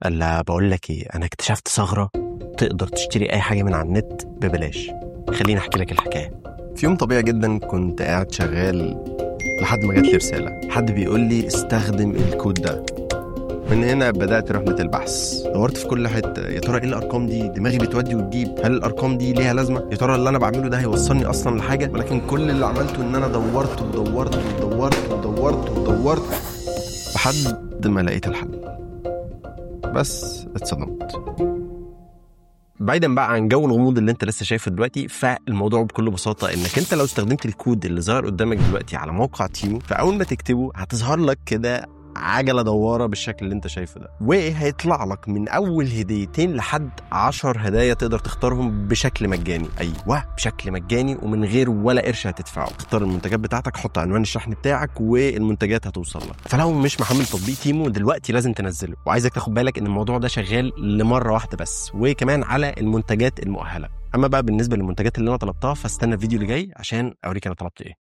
قال لها بقول لك ايه انا اكتشفت ثغره تقدر تشتري اي حاجه من على النت ببلاش خليني احكي لك الحكايه في يوم طبيعي جدا كنت قاعد شغال لحد ما جات لي رساله حد بيقول لي استخدم الكود ده من هنا بدات رحله البحث دورت في كل حته يا ترى ايه الارقام دي دماغي بتودي وتجيب هل الارقام دي ليها لازمه يا ترى اللي انا بعمله ده هيوصلني اصلا لحاجه ولكن كل اللي عملته ان انا دورت ودورت ودورت ودورت ودورت لحد ما لقيت الحل بس اتصدمت بعيدا بقى عن جو الغموض اللي انت لسه شايفه دلوقتي فالموضوع بكل بساطه انك انت لو استخدمت الكود اللي ظهر قدامك دلوقتي على موقع تيمو فاول ما تكتبه هتظهر لك كده عجلة دوارة بالشكل اللي انت شايفه ده وهيطلع لك من اول هديتين لحد عشر هدايا تقدر تختارهم بشكل مجاني ايوه بشكل مجاني ومن غير ولا قرش هتدفعه اختار المنتجات بتاعتك حط عنوان الشحن بتاعك والمنتجات هتوصل لك فلو مش محمل تطبيق تيمو دلوقتي لازم تنزله وعايزك تاخد بالك ان الموضوع ده شغال لمرة واحدة بس وكمان على المنتجات المؤهلة اما بقى بالنسبة للمنتجات اللي انا طلبتها فاستنى الفيديو اللي جاي عشان اوريك انا طلبت ايه